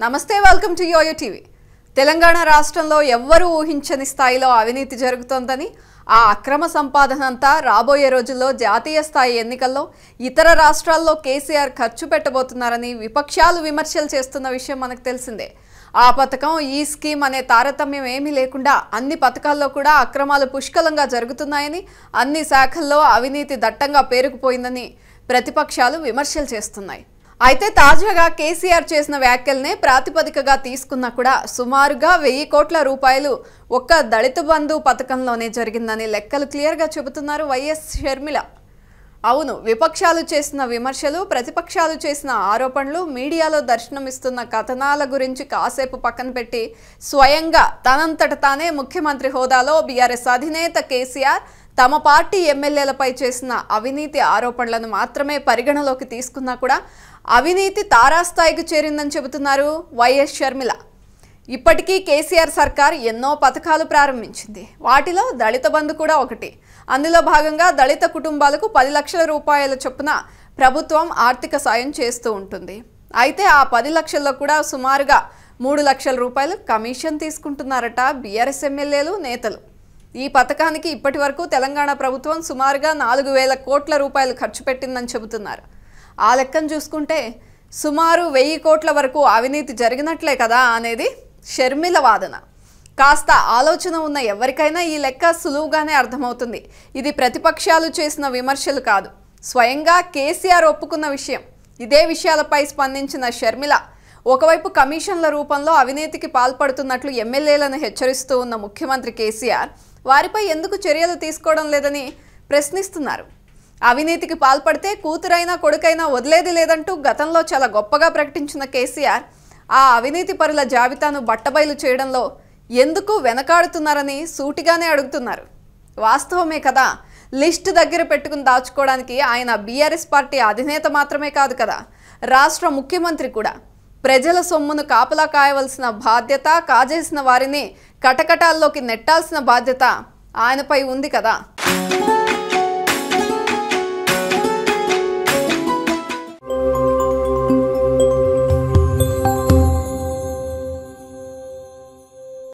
నమస్తే welcome to yoyo TV Telangana రాష్ట్రంలో ఎవ్వరూ ఊహించని స్థాయిలో అవినీతి జరుగుతోందని ఆ అక్రమ సంపాదన అంతా రాబోయే రోజుల్లో జాతీయ స్థాయి ఎన్నికల్లో ఇతర రాష్ట్రాల్లో కేసీఆర్ ఖర్చు పెట్టబోతున్నారని విపక్షాలు విమర్శలు చేస్తున్న విషయం మనకు తెలిసిందే ఆ పథకం ఈ స్కీమ్ అనే తారతమ్యం ఏమీ లేకుండా అన్ని పథకాల్లో కూడా అక్రమాలు పుష్కలంగా జరుగుతున్నాయని అన్ని శాఖల్లో అవినీతి దట్టంగా పేరుకుపోయిందని ప్రతిపక్షాలు విమర్శలు చేస్తున్నాయి అయితే తాజాగా కేసీఆర్ చేసిన వ్యాఖ్యల్నే ప్రాతిపదికగా తీసుకున్నా కూడా సుమారుగా వెయ్యి కోట్ల రూపాయలు ఒక్క దళిత బంధు పథకంలోనే జరిగిందని లెక్కలు క్లియర్గా చెబుతున్నారు వైఎస్ షర్మిల అవును విపక్షాలు చేసిన విమర్శలు ప్రతిపక్షాలు చేసిన ఆరోపణలు మీడియాలో దర్శనమిస్తున్న కథనాల గురించి కాసేపు పక్కన పెట్టి స్వయంగా తనంతట తానే ముఖ్యమంత్రి హోదాలో బీఆర్ఎస్ అధినేత కేసీఆర్ తమ పార్టీ ఎమ్మెల్యేలపై చేసిన అవినీతి ఆరోపణలను మాత్రమే పరిగణలోకి తీసుకున్నా కూడా అవినీతి తారాస్థాయికి చేరిందని చెబుతున్నారు వైఎస్ షర్మిల ఇప్పటికీ కేసీఆర్ సర్కార్ ఎన్నో పథకాలు ప్రారంభించింది వాటిలో దళిత బంధు కూడా ఒకటి అందులో భాగంగా దళిత కుటుంబాలకు పది లక్షల రూపాయల చొప్పున ప్రభుత్వం ఆర్థిక సాయం చేస్తూ ఉంటుంది అయితే ఆ పది లక్షల్లో కూడా సుమారుగా మూడు లక్షల రూపాయలు కమిషన్ తీసుకుంటున్నారట బీఆర్ఎస్ ఎమ్మెల్యేలు నేతలు ఈ పథకానికి ఇప్పటి వరకు తెలంగాణ ప్రభుత్వం సుమారుగా నాలుగు వేల కోట్ల రూపాయలు ఖర్చు పెట్టిందని చెబుతున్నారు ఆ లెక్కను చూసుకుంటే సుమారు వెయ్యి కోట్ల వరకు అవినీతి జరిగినట్లే కదా అనేది షర్మిల వాదన కాస్త ఆలోచన ఉన్న ఎవరికైనా ఈ లెక్క సులువుగానే అర్థమవుతుంది ఇది ప్రతిపక్షాలు చేసిన విమర్శలు కాదు స్వయంగా కేసీఆర్ ఒప్పుకున్న విషయం ఇదే విషయాలపై స్పందించిన షర్మిల ఒకవైపు కమిషన్ల రూపంలో అవినీతికి పాల్పడుతున్నట్లు ఎమ్మెల్యేలను హెచ్చరిస్తూ ఉన్న ముఖ్యమంత్రి కేసీఆర్ వారిపై ఎందుకు చర్యలు తీసుకోవడం లేదని ప్రశ్నిస్తున్నారు అవినీతికి పాల్పడితే కూతురైనా కొడుకైనా వదిలేది లేదంటూ గతంలో చాలా గొప్పగా ప్రకటించిన కేసీఆర్ ఆ అవినీతి పరుల జాబితాను బట్టబయలు చేయడంలో ఎందుకు వెనకాడుతున్నారని సూటిగానే అడుగుతున్నారు వాస్తవమే కదా లిస్ట్ దగ్గర పెట్టుకుని దాచుకోవడానికి ఆయన బీఆర్ఎస్ పార్టీ అధినేత మాత్రమే కాదు కదా రాష్ట్ర ముఖ్యమంత్రి కూడా ప్రజల సొమ్మును కాపలా కాయవలసిన బాధ్యత కాజేసిన వారిని కటకటాల్లోకి నెట్టాల్సిన బాధ్యత ఆయనపై ఉంది కదా